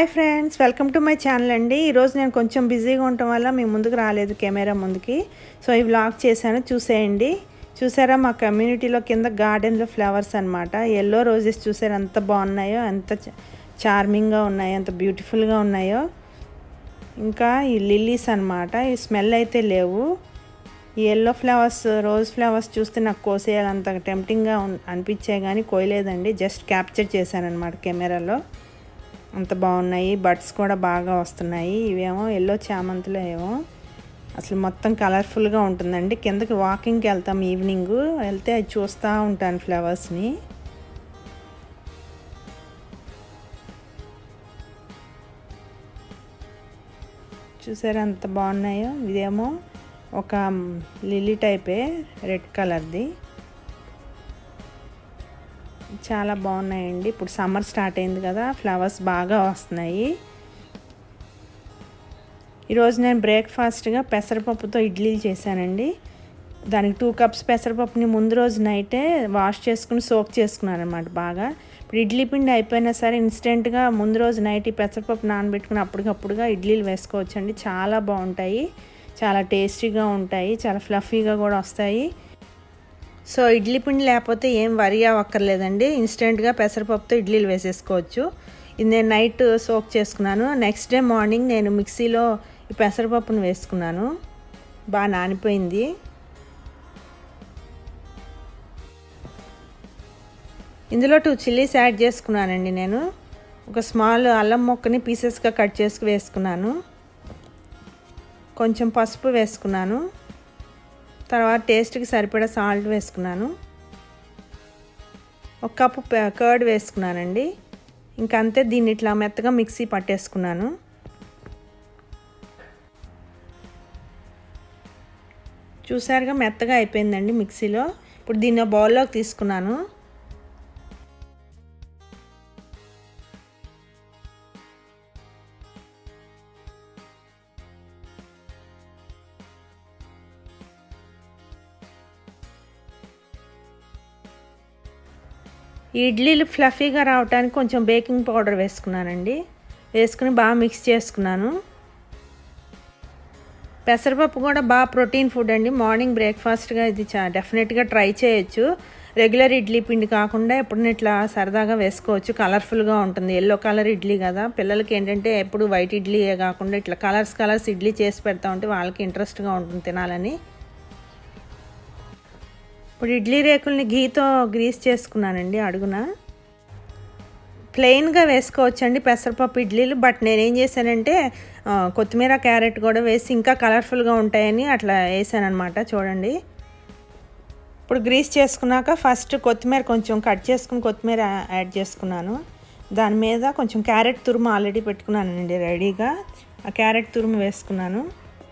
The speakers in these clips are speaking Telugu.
hi friends welcome to my channel అండి ఈరోజు నేను కొంచెం బిజీగా ఉండటం వల్ల మీ ముందుకు రాలేదు కెమెరా ముందుకి సో ఈ వ్లాగ్ చేశాను చూసేయండి చూసారా మా కమ్యూనిటీలో కింద గార్డెన్లో ఫ్లవర్స్ అనమాట ఎల్లో రోజెస్ చూసారా ఎంత బాగున్నాయో ఎంత చార్మింగ్గా ఉన్నాయో ఎంత బ్యూటిఫుల్గా ఉన్నాయో ఇంకా ఈ లిల్లీస్ అనమాట ఈ స్మెల్ అయితే లేవు ఈ ఎల్లో ఫ్లవర్స్ రోజ్ ఫ్లవర్స్ చూస్తే నాకు కోసేయాలంత టెంప్టింగ్గా అనిపించాయి కానీ కోయలేదండి జస్ట్ క్యాప్చర్ చేశాను అనమాట కెమెరాలో అంత బాగున్నాయి బడ్స్ కూడా బాగా వస్తున్నాయి ఇవేమో ఎల్లో చామంతులు ఏమో అసలు మొత్తం కలర్ఫుల్గా ఉంటుందండి కిందకి వాకింగ్కి వెళ్తాం ఈవినింగ్ వెళ్తే అది చూస్తూ ఉంటాను ఫ్లవర్స్ని చూసారా ఎంత బాగున్నాయో ఇదేమో ఒక లిల్లీ టైపే రెడ్ కలర్ది చాలా బాగున్నాయండి ఇప్పుడు సమ్మర్ స్టార్ట్ అయింది కదా ఫ్లవర్స్ బాగా వస్తున్నాయి ఈరోజు నేను బ్రేక్ఫాస్ట్గా పెసరపప్పుతో ఇడ్లీలు చేశానండి దానికి టూ కప్స్ పెసరపప్పుని ముందు రోజు నైటే వాష్ చేసుకుని సోక్ చేసుకున్నాను అనమాట బాగా ఇప్పుడు ఇడ్లీ పిండి అయిపోయినా సరే ఇన్స్టెంట్గా ముందు రోజు నైట్ ఈ పెసరపప్పు నానబెట్టుకుని అప్పటికప్పుడుగా ఇడ్లీలు వేసుకోవచ్చండి చాలా బాగుంటాయి చాలా టేస్టీగా ఉంటాయి చాలా ఫ్లఫీగా కూడా వస్తాయి సో ఇడ్లీ పిండి లేకపోతే ఏం వరి అవ్వక్కర్లేదండి ఇన్స్టెంట్గా పెసరపప్పుతో ఇడ్లీలు వేసేసుకోవచ్చు ఇది నేను నైట్ సోక్ చేసుకున్నాను నెక్స్ట్ డే మార్నింగ్ నేను మిక్సీలో ఈ పెసరపప్పును వేసుకున్నాను బాగా నానిపోయింది ఇందులో టూ చిల్లీస్ యాడ్ చేసుకున్నానండి నేను ఒక స్మాల్ అల్లం మొక్కని పీసెస్గా కట్ చేసుకు వేసుకున్నాను కొంచెం పసుపు వేసుకున్నాను తర్వాత టేస్ట్కి సరిపడా సాల్ట్ వేసుకున్నాను ఒక కప్పు కర్డ్ వేసుకున్నానండి ఇంకా అంతే దీన్ని ఇట్లా మెత్తగా మిక్సీ పట్టేసుకున్నాను చూసారుగా మెత్తగా అయిపోయిందండి మిక్సీలో ఇప్పుడు దీన్ని బౌల్లోకి తీసుకున్నాను ఇడ్లీలు ఫ్లఫీగా రావడానికి కొంచెం బేకింగ్ పౌడర్ వేసుకున్నానండి వేసుకుని బాగా మిక్స్ చేసుకున్నాను పెసరపప్పు కూడా బాగా ప్రోటీన్ ఫుడ్ అండి మార్నింగ్ బ్రేక్ఫాస్ట్గా ఇది చా డెఫినెట్గా ట్రై చేయొచ్చు రెగ్యులర్ ఇడ్లీ పిండి కాకుండా ఎప్పుడైనా ఇట్లా సరదాగా వేసుకోవచ్చు కలర్ఫుల్గా ఉంటుంది ఎల్లో కలర్ ఇడ్లీ కదా పిల్లలకి ఏంటంటే ఎప్పుడు వైట్ ఇడ్లీయే కాకుండా ఇట్లా కలర్స్ కలర్స్ ఇడ్లీ చేసి పెడతా ఉంటే వాళ్ళకి ఇంట్రెస్ట్గా ఉంటుంది తినాలని ఇప్పుడు ఇడ్లీ రేకుల్ని ఘీతో గ్రీస్ చేసుకున్నానండి అడుగున ప్లెయిన్గా వేసుకోవచ్చండి పెసరపప్పు ఇడ్లీలు బట్ నేనేం చేశానంటే కొత్తిమీర క్యారెట్ కూడా వేసి ఇంకా కలర్ఫుల్గా ఉంటాయని అట్లా వేసాను అనమాట చూడండి ఇప్పుడు గ్రీస్ చేసుకున్నాక ఫస్ట్ కొత్తిమీర కొంచెం కట్ చేసుకుని కొత్తిమీర యాడ్ చేసుకున్నాను దాని మీద కొంచెం క్యారెట్ తురుము ఆల్రెడీ పెట్టుకున్నానండి రెడీగా ఆ క్యారెట్ తురుము వేసుకున్నాను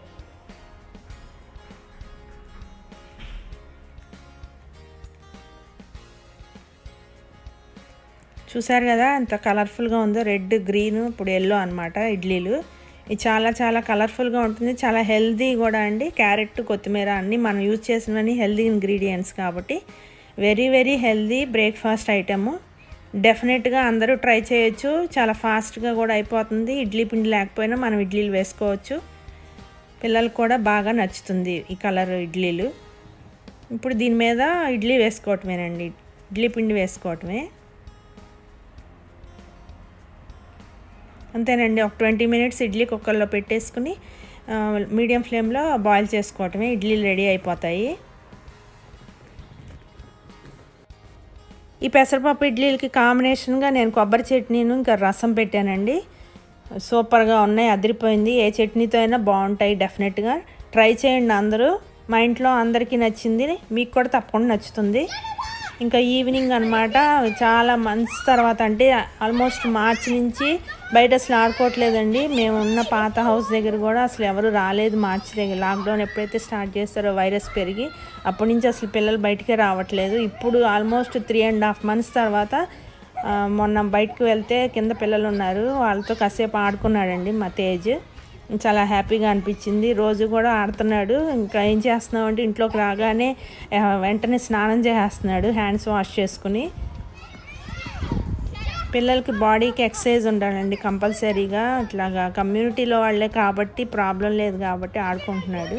చూసారు కదా ఎంత కలర్ఫుల్గా ఉందో రెడ్ గ్రీన్ ఇప్పుడు ఎల్లో అనమాట ఇడ్లీలు ఇది చాలా చాలా కలర్ఫుల్గా ఉంటుంది చాలా హెల్దీ కూడా అండి క్యారెట్ కొత్తిమీర అన్నీ మనం యూజ్ చేసినవన్నీ హెల్దీ ఇంగ్రీడియంట్స్ కాబట్టి very very healthy breakfast item డెఫినెట్గా అందరూ ట్రై చేయొచ్చు చాలా ఫాస్ట్గా కూడా అయిపోతుంది ఇడ్లీ పిండి లేకపోయినా మనం ఇడ్లీలు వేసుకోవచ్చు పిల్లలకు కూడా బాగా నచ్చుతుంది ఈ కలర్ ఇడ్లీలు ఇప్పుడు దీని మీద ఇడ్లీ వేసుకోవటమేనండి ఇడ్లీ పిండి వేసుకోవటమే అంతేనండి ఒక ట్వంటీ మినిట్స్ ఇడ్లీ కుక్కర్లో పెట్టేసుకుని మీడియం ఫ్లేమ్లో బాయిల్ చేసుకోవటమే ఇడ్లీలు రెడీ అయిపోతాయి ఈ పెసరపప్పు ఇడ్లీలకి కాంబినేషన్గా నేను కొబ్బరి చట్నీను ఇంకా రసం పెట్టానండి సూపర్గా ఉన్నాయి అదిరిపోయింది ఏ చట్నీతో అయినా బాగుంటాయి డెఫినెట్గా ట్రై చేయండి అందరూ మా ఇంట్లో అందరికీ నచ్చింది మీకు కూడా తప్పకుండా నచ్చుతుంది ఇంకా ఈవినింగ్ అనమాట చాలా మంత్స్ తర్వాత అంటే ఆల్మోస్ట్ మార్చి నుంచి బయట అసలు ఆడుకోవట్లేదండి మేము ఉన్న పాత హౌస్ దగ్గర కూడా అసలు ఎవరు రాలేదు మార్చి దగ్గర లాక్డౌన్ ఎప్పుడైతే స్టార్ట్ చేస్తారో వైరస్ పెరిగి అప్పటి నుంచి అసలు పిల్లలు బయటికే రావట్లేదు ఇప్పుడు almost three and half months తర్వాత మొన్న బయటకు వెళ్తే కింద పిల్లలు ఉన్నారు వాళ్ళతో కాసేపు ఆడుకున్నాడండి మా తేజ్ చాలా హ్యాపీగా అనిపించింది రోజు కూడా ఆడుతున్నాడు ఇంకా ఏం చేస్తున్నావు అంటే ఇంట్లోకి రాగానే వెంటనే స్నానం చేసేస్తున్నాడు హ్యాండ్స్ వాష్ చేసుకుని పిల్లలకి బాడీకి ఎక్సర్సైజ్ ఉండాలండి కంపల్సరీగా ఇట్లాగా కమ్యూనిటీలో వాళ్ళే కాబట్టి ప్రాబ్లం లేదు కాబట్టి ఆడుకుంటున్నాడు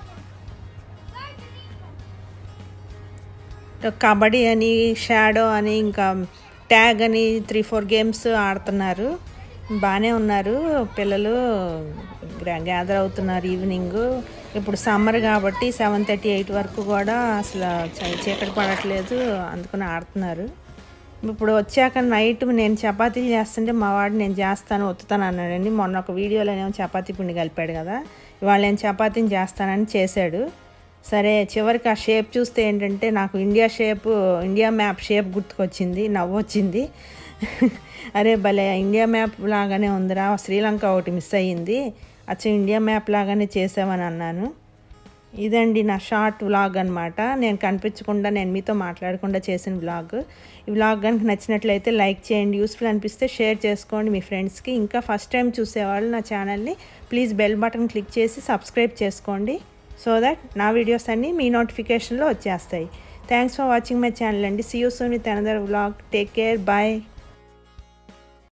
కబడ్డీ అని షాడో అని ఇంకా ట్యాగ్ అని త్రీ ఫోర్ గేమ్స్ ఆడుతున్నారు బాగానే ఉన్నారు పిల్లలు గ్యాదర్ అవుతున్నారు ఈవినింగ్ ఇప్పుడు సమ్మర్ కాబట్టి సెవెన్ థర్టీ ఎయిట్ వరకు కూడా అసలు చీకటి పడట్లేదు అందుకని ఆడుతున్నారు ఇప్పుడు వచ్చాక నైట్ నేను చపాతీలు చేస్తుంటే మా వాడు నేను చేస్తాను ఒత్తుతాను అన్నాడండి మొన్న ఒక వీడియోలో ఏమో చపాతీ పిండి కలిపాడు కదా ఇవాళ నేను చపాతీని చేస్తానని చేశాడు సరే చివరికి ఆ షేప్ చూస్తే ఏంటంటే నాకు India shape India map shape గుర్తుకొచ్చింది నవ్వు వచ్చింది అరే భలే ఇండియా మ్యాప్ లాగానే ఉందిరా శ్రీలంక ఒకటి మిస్ అయ్యింది అచ్చా ఇండియా మ్యాప్ లాగానే చేసామని అన్నాను ఇదండి నా షార్ట్ వ్లాగ్ అనమాట నేను కనిపించకుండా నేను మీతో మాట్లాడకుండా చేసిన వ్లాగ్ ఈ వ్లాగ్ కనుక నచ్చినట్లయితే లైక్ చేయండి యూస్ఫుల్ అనిపిస్తే షేర్ చేసుకోండి మీ ఫ్రెండ్స్కి ఇంకా ఫస్ట్ టైం చూసేవాళ్ళు నా ఛానల్ని ప్లీజ్ బెల్ బటన్ క్లిక్ చేసి సబ్స్క్రైబ్ చేసుకోండి సో దట్ నా వీడియోస్ అన్నీ మీ నోటిఫికేషన్లో వచ్చేస్తాయి thanks for watching my channel అండి see you soon with another vlog take care bye